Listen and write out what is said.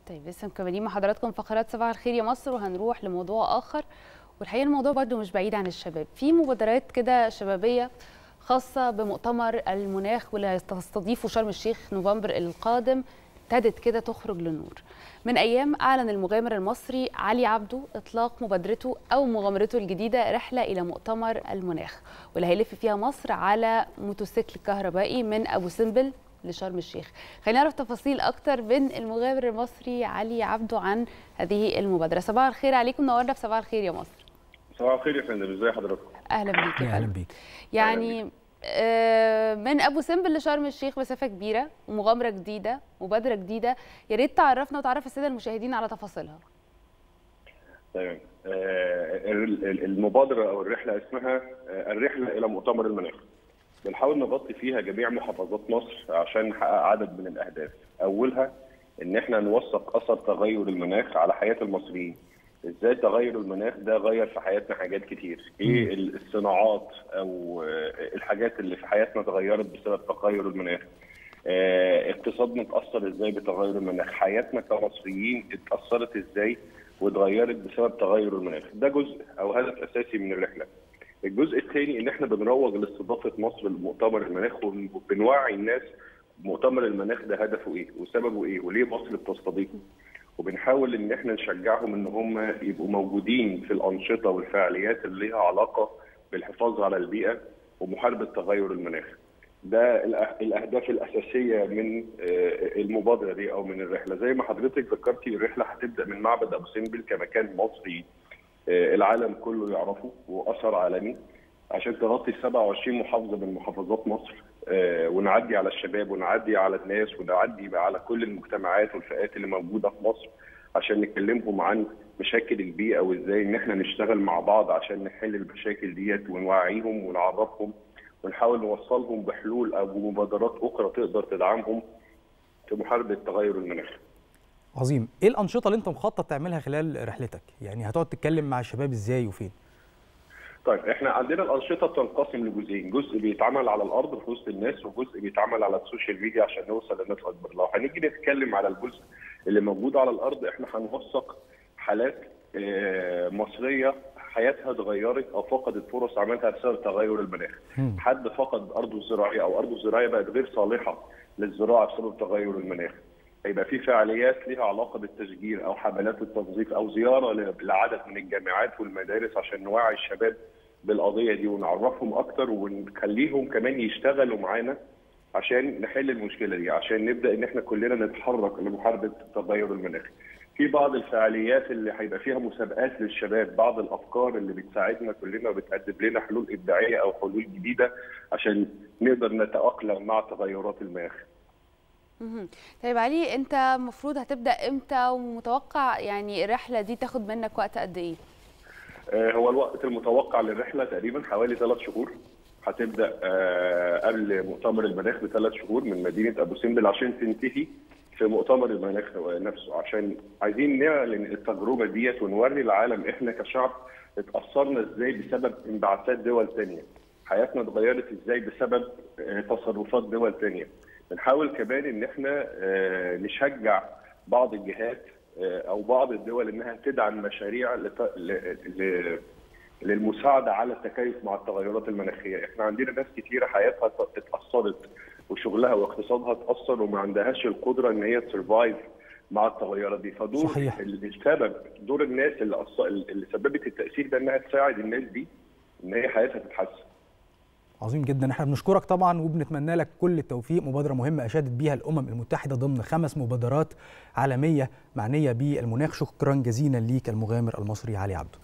طيب لسه مكملين مع حضراتكم فقرات صباح الخير يا مصر وهنروح لموضوع اخر والحقيقه الموضوع برضو مش بعيد عن الشباب في مبادرات كده شبابيه خاصه بمؤتمر المناخ واللي هيستضيفه شرم الشيخ نوفمبر القادم ابتدت كده تخرج للنور من ايام اعلن المغامر المصري علي عبده اطلاق مبادرته او مغامرته الجديده رحله الى مؤتمر المناخ واللي هيلف فيها مصر على موتوسيكل كهربائي من ابو سمبل لشرم الشيخ خلينا نعرف تفاصيل اكتر من المغامر المصري علي عبده عن هذه المبادره صباح الخير عليكم نورنا في صباح الخير يا مصر صباح الخير يا فندم ازي حضرتك اهلا بيك يا اهلا فندم. بيك يعني آه، من ابو سمبل لشرم الشيخ مسافه كبيره ومغامره جديده مبادره جديده يا ريت تعرفنا وتعرف الساده المشاهدين على تفاصيلها تمام آه، ال- ال- المبادره او الرحله اسمها آه، الرحله الى مؤتمر المناخ بنحاول نغطي فيها جميع محافظات مصر عشان نحقق عدد من الاهداف اولها ان احنا نوثق اثر تغير المناخ على حياه المصريين ازاي تغير المناخ ده غير في حياتنا حاجات كتير ايه ال- الصناعات او آه، الحاجات اللي في حياتنا اتغيرت بسبب تغير المناخ آه، اقتصادنا اتاثر ازاي بتغير المناخ حياتنا كمصريين اتاثرت ازاي واتغيرت بسبب تغير المناخ ده جزء او هدف اساسي من الرحله الجزء الثاني ان احنا بنروج لاستضافه مصر لمؤتمر المناخ وبنوعي الناس مؤتمر المناخ ده هدفه ايه وسببه ايه وليه مصر بتستضيفه وبنحاول ان احنا نشجعهم ان هم يبقوا موجودين في الانشطه والفعاليات اللي ليها علاقه بالحفاظ على البيئه ومحاربه تغير المناخ. ده الأه- الاهداف الاساسيه من آه، المبادره دي او من الرحله زي ما حضرتك ذكرتي الرحله هتبدا من معبد ابو سمبل كمكان مصري آه، العالم كله يعرفه واثر عالمي عشان تغطي 27 محافظه من محافظات مصر آه، ونعدي على الشباب ونعدي على الناس ونعدي بقى على كل المجتمعات والفئات اللي موجوده في مصر عشان نكلمهم عن مشاكل البيئه وازاي ان احنا نشتغل مع بعض عشان نحل المشاكل ديت ونوعيهم ونعرفهم ونحاول نوصلهم بحلول او بمبادرات اخرى تقدر تدعمهم في محاربه تغير المناخ. عظيم ايه الانشطه اللي انت مخطط تعملها خلال رحلتك يعني هتقعد تتكلم مع الشباب ازاي وفين طيب احنا عندنا الانشطه بتنقسم لجزئين، جزء بيتعمل على الارض في وسط الناس وجزء بيتعمل على السوشيال ميديا عشان نوصل للناس اكبر، لو هنيجي نتكلم على الجزء اللي موجود على الارض احنا هنوثق حالات آه، مصريه حياتها اتغيرت او فقدت فرص عملها بسبب تغير المناخ. مم. حد فقد ارضه الزراعيه او ارضه الزراعيه بقت غير صالحه للزراعه بسبب تغير المناخ. هيبقى في فعاليات ليها علاقه بالتشجير او حملات التنظيف او زياره ل- لعدد من الجامعات والمدارس عشان نوعي الشباب بالقضيه دي ونعرفهم اكتر ونخليهم كمان يشتغلوا معانا عشان نحل المشكله دي عشان نبدا ان احنا كلنا نتحرك لمحاربه تغير المناخ. في بعض الفعاليات اللي هيبقى فيها مسابقات للشباب بعض الافكار اللي بتساعدنا كلنا وبتقدم لنا حلول ابداعيه او حلول جديده عشان نقدر نتاقلم مع تغيرات المناخ. مهم. طيب علي انت المفروض هتبدا امتى ومتوقع يعني الرحله دي تاخد منك وقت قد ايه آه، هو الوقت المتوقع للرحله تقريبا حوالي ثلاث شهور هتبدا آه، قبل مؤتمر المناخ بثلاث شهور من مدينه ابو سمبل عشان تنتهي في مؤتمر المناخ نفسه عشان عايزين نعلن التجربه ديت ونوري العالم احنا كشعب اتاثرنا ازاي بسبب انبعاثات دول ثانيه حياتنا اتغيرت ازاي بسبب آه، تصرفات دول ثانيه بنحاول كمان ان احنا آه، نشجع بعض الجهات آه، او بعض الدول انها تدعم مشاريع لت- ل- ل- للمساعده على التكيف مع التغيرات المناخيه، احنا عندنا ناس كتيره حياتها ت- اتاثرت وشغلها واقتصادها اتاثر وما عندهاش القدره ان هي تسرفايف مع التغيرات دي، فدور صحيح. ال- السبب دور الناس اللي أص- اللي سببت التاثير ده انها تساعد الناس دي ان هي حياتها تتحسن. عظيم جدا احنا بنشكرك طبعا وبنتمنى لك كل التوفيق مبادره مهمه اشادت بيها الامم المتحده ضمن خمس مبادرات عالميه معنيه بالمناخ شكرا جزيلا ليك المغامر المصري علي عبده